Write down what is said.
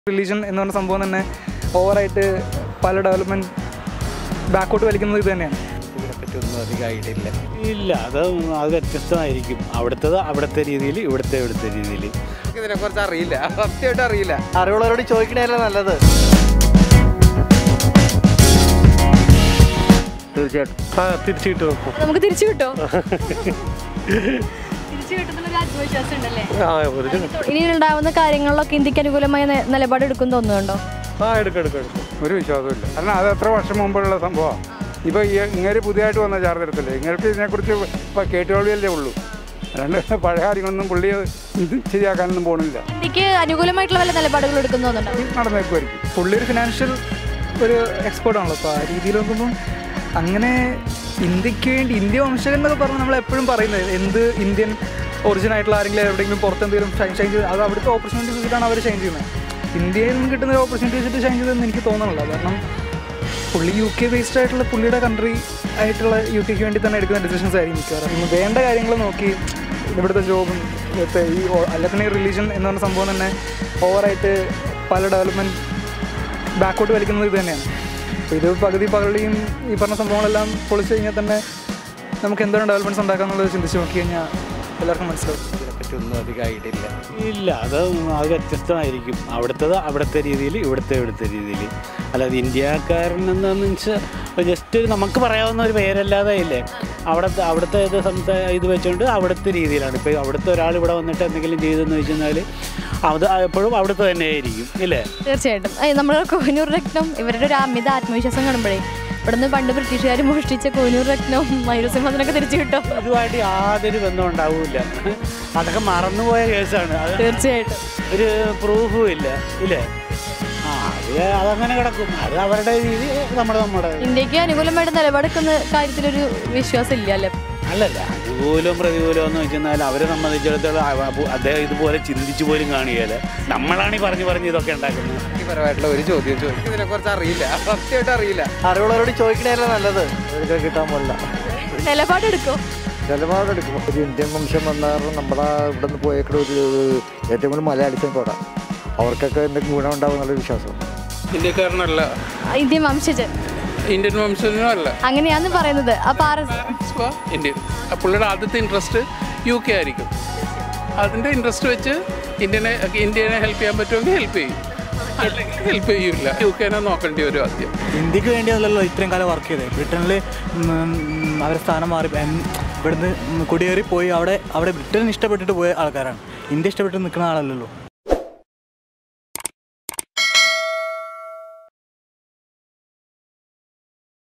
religion എന്ന് പറഞ്ഞ സംഭവം തന്നെ ഓവറായിട്ട് പല ഡെവലപ്മെൻറ്റ് ബാക്കോട്ട് വലിക്കുന്നത് ഇത് തന്നെയാണ് ഇതിനെപ്പറ്റി ഒന്നും അധികം ഐഡിയ ഇല്ല ഇല്ല അത് അത് വ്യത്യസ്തമായിരിക്കും അവിടുത്തത് അവിടുത്തെ രീതിയിൽ ഇവിടുത്തെ ഇവിടുത്തെ രീതിയിൽ ഇതിനെക്കുറിച്ച് അറിയില്ല സത്യമായിട്ട് അറിയില്ല അറിവുള്ളവരോട് ചോദിക്കണേല നല്ലത് തീർച്ചയായിട്ടും ആ തിരിച്ചിട്ട് നോക്കും നമുക്ക് തിരിച്ചു കിട്ടോ തിരിച്ചു കിട്ടുന്നുള്ള ആത്മവിശ്വാസം ഉണ്ടല്ലേ ഇനി ഉണ്ടാവുന്ന കാര്യങ്ങളിലൊക്കെ ഇന്ത്യക്ക് അനുകൂലമായ നെ- നിലപാട് എടുക്കും തോന്നുന്നുണ്ടോ ആ എടുക്കും എടുക്കും എടുക്കും ഒരു വിശ്വാസമില്ല കാരണം അത് എത്ര വർഷം മുമ്പുള്ള സംഭവമാണ് ഇപ്പോൾ ഈ ഇങ്ങനെ പുതിയതായിട്ട് വന്ന ചാർജരത്തില്ലേ ഇങ്ങൾക്ക് ഇതിനെക്കുറിച്ച് ഇപ്പോൾ കേട്ടുകൊള്ളിയല്ലേ ഉള്ളൂ അല്ലാണ്ട് പഴയ കാര്യങ്ങളൊന്നും പുള്ളി ഇത് ശരിയാക്കാനൊന്നും പോകണില്ല ഇന്ത്യക്ക് അനുകൂലമായിട്ടുള്ള വല്ല നിലപാടുകൾ എടുക്കും തോന്നുന്നുണ്ടോ നടന്നേക്കുമായിരിക്കും പുള്ളി ഒരു ഫിനാൻഷ്യൽ ഒരു എക്സ്പേർട്ട് ആണല്ലോ അപ്പോൾ ആ രീതിയിൽ നോക്കുമ്പോൾ അങ്ങനെ ഇന്ത്യക്ക് വേണ്ടി ഇന്ത്യ വംശകൻ എന്നൊക്കെ പറഞ്ഞ് നമ്മൾ എപ്പോഴും പറയുന്നത് എന്ത് ഇന്ത്യൻ ഒറിജിൻ ആയിട്ടുള്ള ആരെങ്കിലും എവിടെയെങ്കിലും പുറത്ത് എന്തെങ്കിലും ഷൈൻ ഷൈൻ ചെയ്ത് അത് അവിടുത്തെ ഓപ്പർച്യൂണിറ്റീസ് വെച്ചിട്ടാണ് അവർ ഷൈൻ ചെയ്യുന്നത് ഇന്ത്യയിൽ നിന്ന് കിട്ടുന്ന ഒരു ഓപ്പർച്യൂണിറ്റി വെച്ചിട്ട് ഷൈൻ ചെയ്തതെന്ന് എനിക്ക് തോന്നുന്നില്ല കാരണം പുള്ളി യു കെ ബേസ്ഡ് ആയിട്ടുള്ള പുള്ളിയുടെ കൺട്രി ആയിട്ടുള്ള യു കെക്ക് വേണ്ടി തന്നെ എടുക്കുന്ന ഡിസിഷൻസ് ആയിരിക്കും മിക്കവാറും ഇന്ന് വേണ്ട കാര്യങ്ങൾ നോക്കി ഇവിടുത്തെ ജോബും ഇവിടുത്തെ ഈ എല്ലാത്തിനും റിലീജൻ എന്ന് പറഞ്ഞ സംഭവം തന്നെ ഓവറായിട്ട് പല ഡെവലപ്മെൻറ്റ് ബാക്കോട്ട് വലിക്കുന്നത് ഇത് തന്നെയാണ് അപ്പോൾ ഇത് പകുതി പകുതിയും ഈ പറഞ്ഞ സംഭവങ്ങളെല്ലാം പൊളിച്ചു കഴിഞ്ഞാൽ തന്നെ നമുക്ക് എന്താണ് ഡെവലപ്മെൻറ്റ്സ് ഉണ്ടാക്കാന്നുള്ളത് ചിന്തിച്ച് നോക്കി കഴിഞ്ഞാൽ എല്ലാവർക്കും മനസ്സിലാവും ഇതിനെപ്പറ്റി ഒന്നും അധികം ഐഡിയ ഇല്ല ഇല്ല അത് അത് വ്യത്യസ്തമായിരിക്കും അവിടുത്തത് അവിടുത്തെ രീതിയിൽ ഇവിടുത്തെ ഇവിടുത്തെ രീതിയിൽ അല്ലാതെ ഇന്ത്യക്കാരൻ എന്താണെന്ന് വെച്ചാൽ ജസ്റ്റ് ഒരു നമുക്ക് പറയാവുന്ന ഒരു പേരല്ലാതെ ഇല്ലേ അവിടുത്തെ അവിടുത്തെ ഇത് സംസാ ഇത് വെച്ചുകൊണ്ട് അവിടുത്തെ രീതിയിലാണ് ഇപ്പോൾ അവിടുത്തെ ഒരാൾ ഇവിടെ വന്നിട്ട് എന്തെങ്കിലും ചെയ്തെന്ന് വെച്ച് കഴിഞ്ഞാൽ അത് എപ്പോഴും അവിടുത്തെ തന്നെ ആയിരിക്കും ഇല്ലേ തീർച്ചയായിട്ടും ഏയ് നമ്മുടെ കോഹിനൂർ രത്നം ഇവരുടെ ഒരു അമിത ആത്മവിശ്വാസം കാണുമ്പോഴേ ഇവിടുന്ന് പണ്ട് ബ്രിട്ടീഷുകാർ മോഷ്ടിച്ച കോഹിനൂർ രത്നം മയൂരസിംഹത്തിനൊക്കെ തിരിച്ചു കിട്ടും ഇതുമായിട്ട് യാതൊരു ബന്ധവും ഉണ്ടാവില്ല അതൊക്കെ മറന്നുപോയ കേസാണ് അത് തീർച്ചയായിട്ടും ഒരു പ്രൂഫും ഇല്ല ഇല്ലേ ആ അത് അതങ്ങനെ കിടക്കും അത് അവരുടെ രീതി നമ്മുടെ നമ്മുടെ ഇന്ത്യക്ക് അനുകൂലമായിട്ട് നിലപാടെടുക്കുന്ന കാര്യത്തിലൊരു വിശ്വാസം ഇല്ല അല്ലേ അല്ലല്ല അനുകൂലവും പ്രതികൂലവും എന്ന് വെച്ചാൽ അവരെ സംബന്ധിച്ചിടത്തോളം അവ- അപ്പൊ അദ്ദേഹം ഇതുപോലെ ചിന്തിച്ചു പോലും കാണുകയല്ല നമ്മളാണ് ഈ പറഞ്ഞു പറഞ്ഞ് ഇതൊക്കെ ഉണ്ടാക്കുന്നത് വ്യക്തിപരമായിട്ടുള്ള ഒരു ചോദ്യം ചോദിക്കും ഇതിനെക്കുറിച്ച് അറിയില്ല സത്യമായിട്ട് അറിയില്ല അറിവുള്ളവരോട് ചോദിക്കണേല നല്ലത് അവർക്ക് കിട്ടാൻ പോലില്ല നിലപാടെടുക്കോ നിലപാടെടുക്കും ഒരു ഇന്ത്യൻ വംശം വന്ന കാരണം നമ്മുടെ ഇവിടെ നിന്ന് പോയേക്കുന്ന ഒരു ഏറ്റവും കൂടുതൽ മലയാളിച്ചും തൊടാം അവർക്കൊക്കെ എന്തെങ്കിലും ഗുണം ഉണ്ടാവും എന്നുള്ള വിശ്വാസം ഇന്ത്യക്കാരനല്ല ഇന്ത്യൻ വംശജൻ ഇന്ത്യൻ വംശജനും അല്ല അങ്ങനെയാന്ന് പറയുന്നത് അപ്പൊ ആർ എസ് സ്വ ഇന്ത്യൻ ആ പുള്ളിയുടെ ആദ്യത്തെ ഇൻട്രസ്റ്റ് യു കെ ആയിരിക്കും അതിൻ്റെ ഇൻട്രസ്റ്റ് വെച്ച് ഇന്ത്യനെ ഇന്ത്യനെ ഹെൽപ്പ് ചെയ്യാൻ പറ്റുമെങ്കിൽ ഹെൽപ്പ് ചെയ്യും അല്ലെങ്കിൽ ഹെൽപ്പ് ചെയ്യില്ല യു കെനെ നോക്കേണ്ടി വരും ആദ്യം ഇന്ത്യക്ക് വേണ്ടിയല്ലല്ലോ ഇത്രയും കാലം വർക്ക് ചെയ്തത് ബ്രിട്ടനിൽ അവരുടെ സ്ഥാനം മാറി ഉം, ഇവിടുന്ന് കുടിയേറി പോയി അവിടെ അവിടെ ബ്രിട്ടൻ ഇഷ്ടപ്പെട്ടിട്ട് പോയ ആൾക്കാരാണ് ഇന്ത്യ ഇഷ്ടപ്പെട്ട് നിൽക്കുന്ന ആളല്ലല്ലോ